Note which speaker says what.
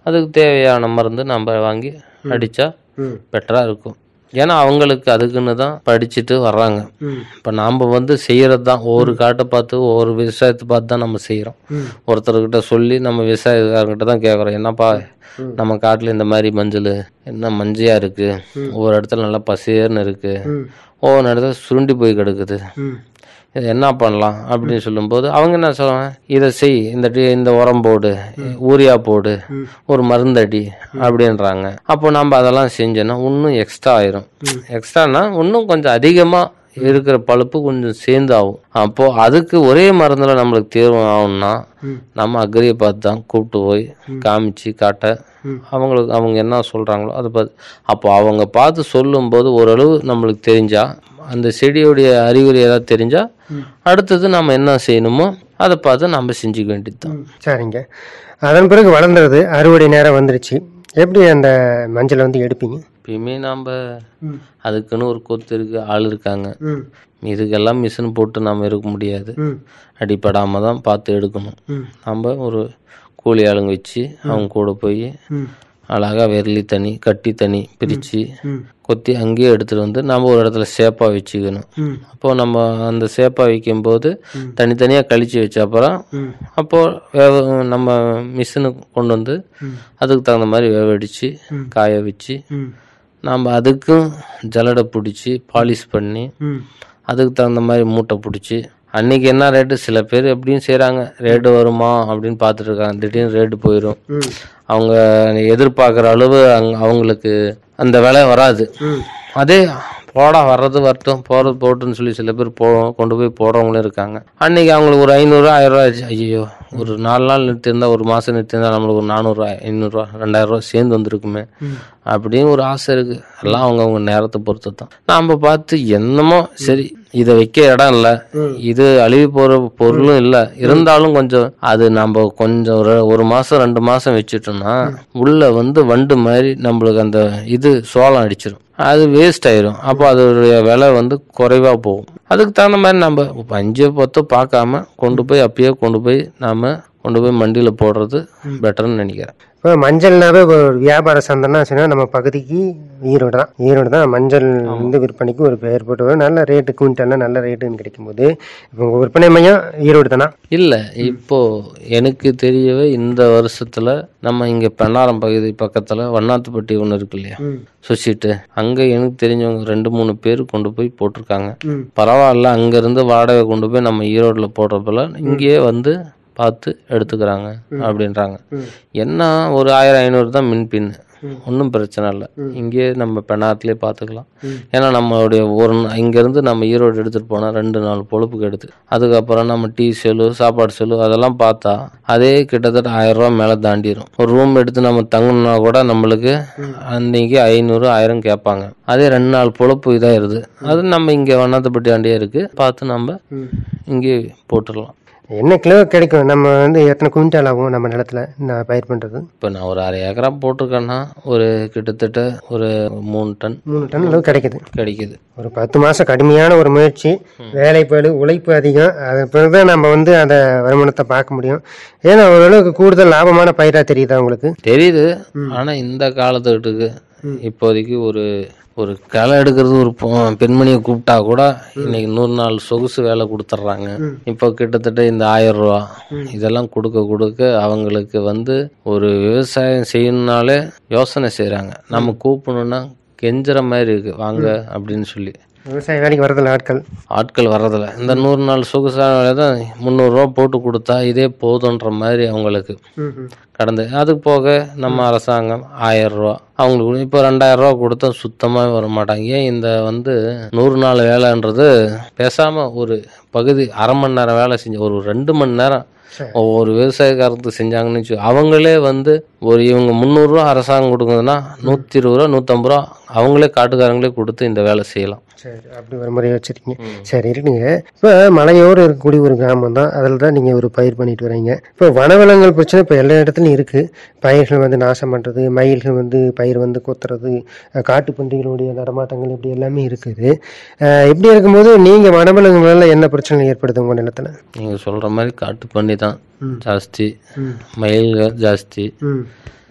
Speaker 1: அதுக்கு தேவையான மருந்து நம்ம வாங்கி அடித்தா
Speaker 2: ம்
Speaker 1: பெட்டராக இருக்கும் ஏன்னா அவங்களுக்கு அதுக்குன்னு தான் படிச்சுட்டு வர்றாங்க
Speaker 2: ம்
Speaker 1: இப்போ நாம் வந்து செய்கிறது தான் ஒவ்வொரு காட்டை பார்த்து ஒவ்வொரு விவசாயத்தை பார்த்து தான் நம்ம செய்கிறோம்
Speaker 2: ம்
Speaker 1: ஒருத்தர்கிட்ட சொல்லி நம்ம விவசாயக்காரங்கிட்ட தான் கேட்குறோம் என்னப்பா நம்ம காட்டில் இந்த மாதிரி மஞ்சள் என்ன மஞ்சையாக இருக்குது ஒவ்வொரு இடத்துல நல்லா பசேர்னு இருக்குது
Speaker 2: ம்
Speaker 1: ஒவ்வொரு இடத்துல சுருண்டி போய் கிடக்குது
Speaker 2: ம்
Speaker 1: இது என்ன பண்ணலாம் அப்படின்னு சொல்லும்போது அவங்க என்ன சொல்லுவாங்க இதை செய் இந்த டி- இந்த உரம் போடு ஊரியா போடு ஒரு மருந்தடி அப்படின்றாங்க அப்போ நம்ம அதெல்லாம் செஞ்சோன்னா இன்னும் எக்ஸ்ட்ரா ஆயிரும் எக்ஸ்ட்ரானா இன்னும் கொஞ்சம் அதிகமாக இருக்கிற பழுப்பு கொஞ்சம் சேர்ந்து ஆகும் அப்போ அதுக்கு ஒரே மருந்துல நம்மளுக்கு தேர்வு ஆகும்னா நம்ம அக்ரியை பார்த்து தான் கூப்பிட்டு போய் காமிச்சு காட்ட அவங்களுக்கு அவங்க என்ன சொல்றாங்களோ அதை பார்த்து அப்போ அவங்க பார்த்து சொல்லும்போது ஓரளவு நம்மளுக்கு தெரிஞ்சா அந்த செடியுடைய அறிகுறி ஏதாவது தெரிஞ்சா அடுத்தது நம்ம என்ன செய்யணுமோ அதை பார்த்து நம்ம செஞ்சுக்க வேண்டியது தான்
Speaker 2: ம், சரிங்க அதன் பிறகு வளர்ந்துருது அறுவடை நேரம் வந்துருச்சு எப்படி அந்த மஞ்சளை வந்து எடுப்பீங்க
Speaker 1: எப்பயுமே நாம்
Speaker 2: ம்
Speaker 1: அதுக்குன்னு ஒரு கொத்து இருக்கு ஆள் இருக்காங்க
Speaker 2: ம்
Speaker 1: இதுக்கெல்லாம் மிஷின் போட்டு நம்ம இருக்க முடியாது
Speaker 2: ம்
Speaker 1: அடிப்படாமல் தான் பார்த்து எடுக்கணும்
Speaker 2: ம்
Speaker 1: நம்ம ஒரு கூலி ஆளுங்க வச்சு அவங்க கூட போய்
Speaker 2: ம்
Speaker 1: அழகாக வெரலி தனி கட்டி தனி பிரித்து
Speaker 2: ம்
Speaker 1: கொத்தி அங்கேயே எடுத்துகிட்டு வந்து நம்ம ஒரு இடத்துல சேப்பாக வச்சுக்கணும்
Speaker 2: ம்
Speaker 1: அப்போது நம்ம அந்த சேப்பாக வைக்கும்போது தனித்தனியாக கழிச்சு வச்ச அப்புறம்
Speaker 2: ம்
Speaker 1: அப்போது வேவ நம்ம மிஷினுக்கு கொண்டு வந்து அதுக்கு தகுந்த மாதிரி வேவடிச்சு காய வச்சு
Speaker 2: ம்
Speaker 1: நம்ம அதுக்கும் ஜலடை பிடிச்சி பாலிஷ் பண்ணி
Speaker 2: ம்
Speaker 1: அதுக்கு தகுந்த மாதிரி மூட்டை பிடிச்சி அன்னைக்கு என்ன ரேட்டு சில பேர் எப்படியும் செய்கிறாங்க ரேட்டு வருமா அப்படின்னு பார்த்துட்டு இருக்காங்க திடீர்னு ரேட்டு போயிடும்
Speaker 2: ம்
Speaker 1: அவங்க எதிர்பார்க்குற அளவு அங்க அவங்களுக்கு அந்த விலை வராது
Speaker 2: ம்
Speaker 1: அதே போடா வர்றது வரட்டும் போகிறது போட்டுன்னு சொல்லி சில பேர் போ கொண்டு போய் போடுறவங்களும் இருக்காங்க அன்னைக்கு அவங்களுக்கு ஒரு ஐநூறு ஆயிரம் ரூபா ஆச்சு ஐயோ ஒரு நாலு நாள் நிறுத்திருந்தா ஒரு மாதம் நிறுத்திருந்தா நம்மளுக்கு ஒரு நானூறுரூவா ஐநூறுரூவா ரெண்டாயிரம் ரூபா சேர்ந்து வந்திருக்குமே அப்படின்னு ஒரு ஆசை இருக்கு எல்லாம் அவங்க அவங்க நேரத்தை பொறுத்து தான் நாம பார்த்து என்னமோ சரி இதை வைக்க இடம் இல்லை இது அழுகி போற பொருளும் இல்லை இருந்தாலும் கொஞ்சம் அது நம்ம கொஞ்சம் ஒரு ஒரு மாசம் ரெண்டு மாசம் வச்சுட்டோம்னா உள்ள வந்து வண்டு மாதிரி நம்மளுக்கு அந்த இது சோளம் அடிச்சிடும் அது வேஸ்ட் ஆயிரும் அப்போ அதோடைய விலை வந்து குறைவா போகும் அதுக்கு தகுந்த மாதிரி நம்ம பஞ்சை பத்தோ பார்க்காம கொண்டு போய் அப்பயே கொண்டு போய் நாம கொண்டு போய் மண்டியில் போடுறது பெட்டர்னு நினைக்கிறேன்
Speaker 2: இப்போ மஞ்சள்னாவே ஒரு வியாபார சந்தைன்னா சொன்னா நம்ம பகுதிக்கு ஈரோடு தான் ஈரோடு தான் மஞ்சள் வந்து விற்பனைக்கு ஒரு பெயர் போட்டு வரும். நல்ல ரேட்டு குவிண்டல்லாம் நல்ல ரேட்டுன்னு கிடைக்கும்போது இப்போ உங்கள் விற்பனை மையம் ஈரோடு தானா
Speaker 1: இல்லை இப்போ எனக்கு தெரியவே இந்த வருஷத்துல நம்ம இங்க பெண்ணாரம் பகுதி பக்கத்துல வண்ணாத்துப்பட்டி ஒன்று இருக்கு இல்லையா சொசைட்டு அங்க எனக்கு தெரிஞ்சவங்க ரெண்டு மூணு பேர் கொண்டு போய் போட்டிருக்காங்க
Speaker 2: ம்
Speaker 1: பரவாயில்ல அங்கிருந்து வாடகை கொண்டு போய் நம்ம ஈரோட்ல போடுறப்பல இங்கேயே வந்து பார்த்து எடுத்துக்கிறாங்க அப்படின்றாங்க என்ன ஒரு ஆயிரம் ஐநூறு தான் மின்பின் ஒன்றும் பிரச்சனை இல்லை இங்கேயே நம்ம பெண்ணாத்துலேயே பார்த்துக்கலாம் ஏன்னா நம்மளுடைய ஒரு நா- இங்கேருந்து நம்ம ஈரோடு எடுத்துகிட்டு போனால் ரெண்டு நாள் பொழுப்புக்கு எடுத்து அதுக்கப்புறம் நம்ம டீ செலவு சாப்பாடு செலவு அதெல்லாம் பார்த்தா அதே கிட்டத்தட்ட ஆயிரம் ரூபா மேலே தாண்டிடும் ஒரு ரூம் எடுத்து நம்ம தங்கணும்னா கூட நம்மளுக்கு அன்னைக்கு ஐநூறு ஆயிரம் கேட்பாங்க அதே ரெண்டு நாள் பொழப்பு இதாயிருது அது நம்ம இங்கே வண்ணாத்தப்பட்டி ஆண்டியே இருக்குது பார்த்து நம்ம இங்கே போட்டுடலாம்
Speaker 2: என்ன கிலோ கிடைக்கும் நம்ம வந்து எத்தனை குவிண்டால் ஆகும் நம்ம நிலத்துல நான் பயிர் பண்ணுறது
Speaker 1: இப்போ நான் ஒரு அரை ஏக்கரா போட்டிருக்கேன்னா ஒரு கிட்டத்தட்ட ஒரு மூணு டன்
Speaker 2: மூணு டன் அளவு கிடைக்குது
Speaker 1: கிடைக்குது
Speaker 2: ஒரு பத்து மாதம் கடுமையான ஒரு முயற்சி வேலைப்பாடு உழைப்பு அதிகம் அது பிறகுதான் நம்ம வந்து அந்த வருமானத்தை பார்க்க முடியும் ஏன்னா ஓரளவுக்கு கூடுதல் லாபமான பயிராக தெரியுதா உங்களுக்கு
Speaker 1: தெரியுது ஆனா இந்த காலத்துக்கிட்டுக்கு இப்போதைக்கு ஒரு ஒரு களை எடுக்கிறது ஒரு பொ- பெண்மணியை கூப்பிட்டா கூட இன்னைக்கு நூறு நாள் சொகுசு வேலை கொடுத்துட்றாங்க இப்போ கிட்டத்தட்ட இந்த ஆயிரம் ரூபா இதெல்லாம் கொடுக்க கொடுக்க அவங்களுக்கு வந்து ஒரு விவசாயம் செய்யணும்னாலே யோசனை செய்றாங்க நம்ம கூப்பிடணும்னா கெஞ்சுற மாதிரி இருக்கு வாங்க அப்படின்னு சொல்லி
Speaker 2: விவசாய வேலைக்கு வரதில்ல ஆட்கள்
Speaker 1: ஆட்கள் வர்றதில்ல இந்த நூறு நாள் சொகுசான வேலை தான் முந்நூறுரூவா போட்டு கொடுத்தா இதே போதுன்ற மாதிரி அவங்களுக்கு கடந்து அதுக்கு போக நம்ம அரசாங்கம் ஆயிரம் ரூபா அவங்களுக்கு இப்போ ரெண்டாயிரம் ரூபா கொடுத்தா சுத்தமாக வர மாட்டாங்க ஏன் இந்த வந்து நூறு நாள் வேலைன்றது பேசாம ஒரு பகுதி அரை மணி நேரம் வேலை செஞ்சு ஒரு ரெண்டு மணி நேரம் ஒவ்வொரு விவசாயக்காரத்துக்கு செஞ்சாங்கன்னு வச்சு அவங்களே வந்து ஒரு இவங்க முந்நூறுரூவா அரசாங்கம் கொடுக்குதுன்னா நூற்றி இருபது ரூபா நூற்றம்பது ரூபா அவங்களே காட்டுக்காரங்களே கொடுத்து இந்த வேலை செய்யலாம்
Speaker 2: சரி அப்படி ஒரு முறையை வச்சிருக்கீங்க சரி இருக்குங்க இப்போ மலையோரம் இருக்கக்கூடிய ஒரு கிராமம் தான் அதில் தான் நீங்கள் ஒரு பயிர் பண்ணிட்டு வரீங்க இப்போ வனவிலங்குகள் பிரச்சனை இப்போ எல்லா இடத்துலையும் இருக்குது பயிர்கள் வந்து நாசம் பண்ணுறது மயில்கள் வந்து பயிர் வந்து கொத்துறது அஹ் காட்டு பன்றிகளுடைய நடமாட்டங்கள் இப்படி எல்லாமே இருக்குது அஹ் இப்படி இருக்கும்போது நீங்கள் வனவிலங்குகளால் என்ன பிரச்சனை ஏற்படுது உங்கள் நிலத்தில்
Speaker 1: நீங்கள் சொல்கிற மாதிரி காட்டு பண்ணி தான் ஜாஸ்தி
Speaker 2: ம்
Speaker 1: மயில்கள் ஜாஸ்தி
Speaker 2: ம்